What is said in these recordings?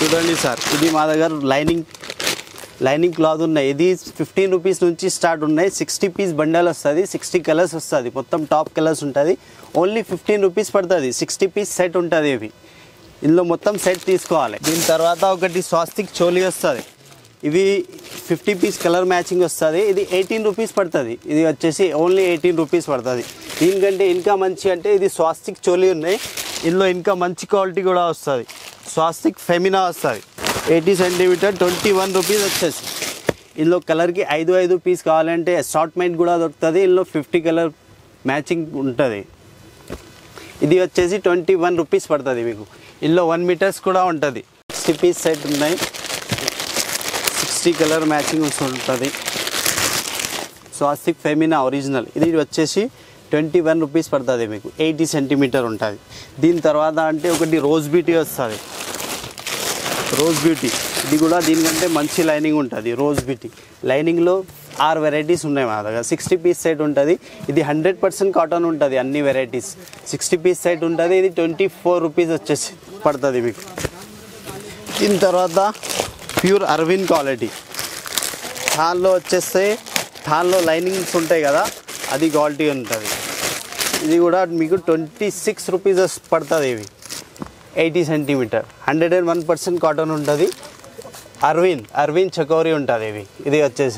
చూడండి సార్ ఇది మా దగ్గర లైనింగ్ లైనింగ్ క్లాత్ ఉన్నాయి ఇది ఫిఫ్టీన్ రూపీస్ నుంచి స్టార్ట్ ఉన్నాయి సిక్స్టీ పీస్ బండల్ వస్తుంది సిక్స్టీ కలర్స్ వస్తుంది మొత్తం టాప్ కలర్స్ ఉంటుంది ఓన్లీ ఫిఫ్టీన్ రూపీస్ పడుతుంది సిక్స్టీ పీస్ సెట్ ఉంటుంది ఇవి ఇందులో మొత్తం సెట్ తీసుకోవాలి దీని తర్వాత ఒకటి స్వాస్తిక్ చోలీ వస్తుంది ఇవి ఫిఫ్టీ పీస్ కలర్ మ్యాచింగ్ వస్తుంది ఇది ఎయిటీన్ రూపీస్ పడుతుంది ఇది వచ్చేసి ఓన్లీ ఎయిటీన్ రూపీస్ పడుతుంది దీనికంటే ఇంకా మంచి అంటే ఇది స్వాస్తిక్ చోలీ ఉన్నాయి ఇందులో ఇంకా మంచి క్వాలిటీ కూడా వస్తుంది స్వాస్తిక్ ఫెమినా వస్తుంది eighty centimetre twenty one rupees వచ్చేసి ఇందులో కలర్కి ఐదు ఐదు పీస్ కావాలంటే అసార్ట్మెంట్ కూడా దొరుకుతుంది ఇందులో ఫిఫ్టీ కలర్ మ్యాచింగ్ ఉంటుంది ఇది వచ్చేసి ట్వంటీ వన్ రూపీస్ పడుతుంది మీకు ఇందులో వన్ మీటర్స్ కూడా ఉంటుంది సిక్స్టీ పీస్ సెట్ ఉన్నాయి సిక్స్టీ కలర్ మ్యాచింగ్ ఉంటుంది స్వాస్తిక్ ఫెమినా ఒరిజినల్ ఇది వచ్చేసి ట్వంటీ వన్ రూపీస్ పడుతుంది మీకు ఎయిటీ సెంటీమీటర్ ఉంటుంది దీని తర్వాత అంటే ఒకటి రోజ్ బ్యూటీ వస్తుంది రోజ్ బ్యూటీ ఇది కూడా దీనికంటే మంచి లైనింగ్ ఉంటుంది రోజ్ బ్యూటీ లైనింగ్లో ఆరు వెరైటీస్ ఉన్నాయి మా దగ్గర సిక్స్టీ పీస్ సెట్ ఉంటుంది ఇది హండ్రెడ్ పర్సెంట్ కాటన్ ఉంటుంది అన్ని వెరైటీస్ సిక్స్టీ పీస్ సెట్ ఉంటుంది ఇది ట్వంటీ ఫోర్ రూపీస్ వచ్చేసి పడుతుంది మీకు దీని తర్వాత ప్యూర్ అరవింద్ క్వాలిటీ థాన్లో వచ్చేస్తే థాన్లో లైనింగ్స్ ఉంటాయి కదా అది క్వాలిటీ ఉంటుంది ఇది కూడా మీకు ట్వంటీ సిక్స్ రూపీస్ పడుతుంది ఇవి eighty centimetre hundred and one percent cotton ఉంటుంది అరవింద్ అరవింద్ చకోరి ఉంటుంది ఇవి ఇది వచ్చేసి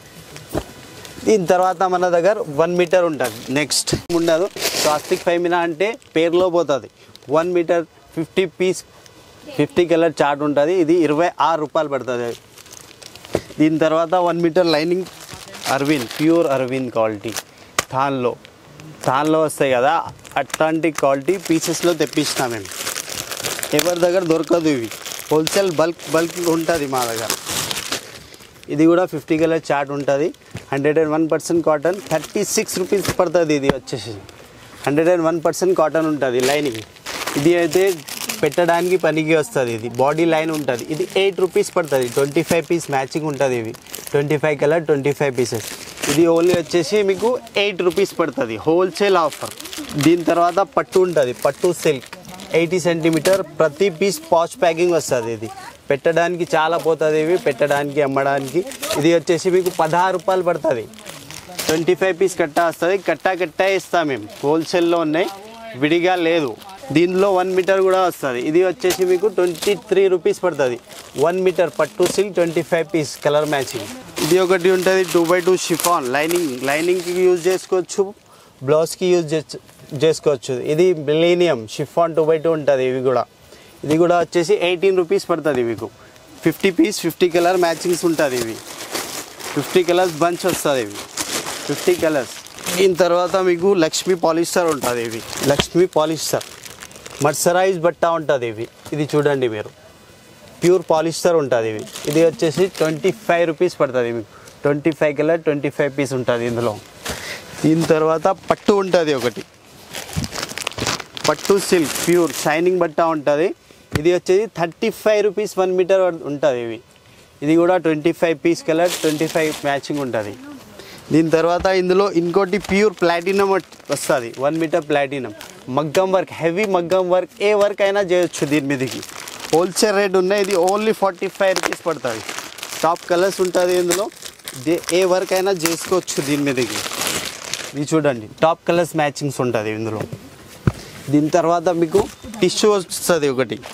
దీని తర్వాత మన దగ్గర వన్ మీటర్ ఉంటుంది నెక్స్ట్ ఉండదు ప్లాస్టిక్ ఫైమినా అంటే పేరులో పోతుంది one metre fifty piece fifty colour chart ఉంటుంది ఇది ఇరవై ఆరు రూపాయలు పడుతుంది దీని తర్వాత one metre lining Arvind pure Arvind quality థాన్లో థాన్లో వస్తాయి కదా అట్లాంటి క్వాలిటీ పీసెస్లో తెప్పించినాం మేము ఎవరి దగ్గర దొరకదు ఇవి హోల్సేల్ బల్క్ బల్క్ ఉంటుంది మా దగ్గర ఇది కూడా ఫిఫ్టీ కలర్ చార్ట్ ఉంటుంది hundred and one percent cotton thirty six rupees పడుతుంది ఇది వచ్చేసి hundred and one percent cotton ఉంటుంది లైనింగ్ ఇది అయితే పెట్టడానికి పనికి వస్తుంది ఇది బాడీ లైన్ ఉంటుంది ఇది ఎయిట్ రూపీస్ పడుతుంది ట్వంటీ ఫైవ్ పీస్ మ్యాచింగ్ ఉంటుంది ఇవి twenty five colour twenty five pieces ఇది ఓన్లీ వచ్చేసి మీకు ఎయిట్ రూపీస్ పడుతుంది హోల్సేల్ ఆఫర్ దీని తర్వాత పట్టు ఉంటుంది పట్టు సిల్క్ ఎయిటీ సెంటీమీటర్ ప్రతి పీస్ పాచ్ ప్యాకింగ్ వస్తుంది ఇది పెట్టడానికి చాలా పోతుంది ఇవి పెట్టడానికి అమ్మడానికి ఇది వచ్చేసి మీకు పదహారు రూపాయలు పడుతుంది ట్వంటీ ఫైవ్ పీస్ కట్ట వస్తుంది కట్టా కట్టా ఇస్తాం మేము హోల్సేల్లో ఉన్నాయి విడిగా లేదు దీనిలో వన్ మీటర్ కూడా వస్తుంది ఇది వచ్చేసి మీకు ట్వంటీ త్రీ రూపీస్ పడుతుంది వన్ మీటర్ పట్టు silk twenty five piece colour matching ఇది ఒకటి ఉంటుంది two by two chiffon lining లైనింగ్కి యూజ్ చేసుకోవచ్చు బ్లౌజ్కి యూజ్ చేసుకోవచ్చు ఇది millennium chiffon two by two ఉంటుంది ఇవి కూడా ఇది కూడా వచ్చేసి ఎయిటీన్ రూపీస్ పడుతుంది మీకు fifty piece fifty colour matchings ఉంటుంది ఇవి ఫిఫ్టీ కలర్స్ బంచ్ వస్తుంది ఇవి ఫిఫ్టీ కలర్స్ దీని తర్వాత మీకు లక్ష్మీ పాలిస్టర్ ఉంటుంది ఇవి లక్ష్మీ పాలిస్టర్ మర్సరైజ్ బట్ట ఉంటుంది ఇవి ఇది చూడండి మీరు ప్యూర్ పాలిస్టర్ ఉంటుంది ఇవి ఇది వచ్చేసి ట్వంటీ ఫైవ్ రూపీస్ పడుతుంది మీకు twenty five colour twenty five piece ఉంటుంది ఇందులో దీని తర్వాత పట్టు ఉంటుంది ఒకటి పట్టు సిల్క్ ప్యూర్ షైనింగ్ బట్ట ఉంటుంది ఇది వచ్చేసి thirty five rupees one metre ఉంటుంది ఇవి ఇది కూడా twenty five piece colour twenty five matching ఉంటుంది దీని తర్వాత ఇందులో ఇంకోటి ప్యూర్ ప్లాటినం వస్తుంది వన్ మీటర్ ప్లాటినం మగ్గం వర్క్ హెవీ మగ్గం వర్క్ ఏ వర్క్ అయినా చేయొచ్చు దీని మీదకి హోల్సేల్ రేట్ ఉన్నాయి ఇది ఓన్లీ ఫార్టీ ఫైవ్ రూపీస్ పడుతుంది టాప్ కలర్స్ ఉంటుంది ఇందులో దే- ఏ వర్క్ అయినా చేసుకోవచ్చు దీని మీదకి ఇది చూడండి టాప్ కలర్స్ మ్యాచింగ్స్ ఉంటుంది ఇందులో దీని తర్వాత మీకు టిష్యూ వస్తుంది ఒకటి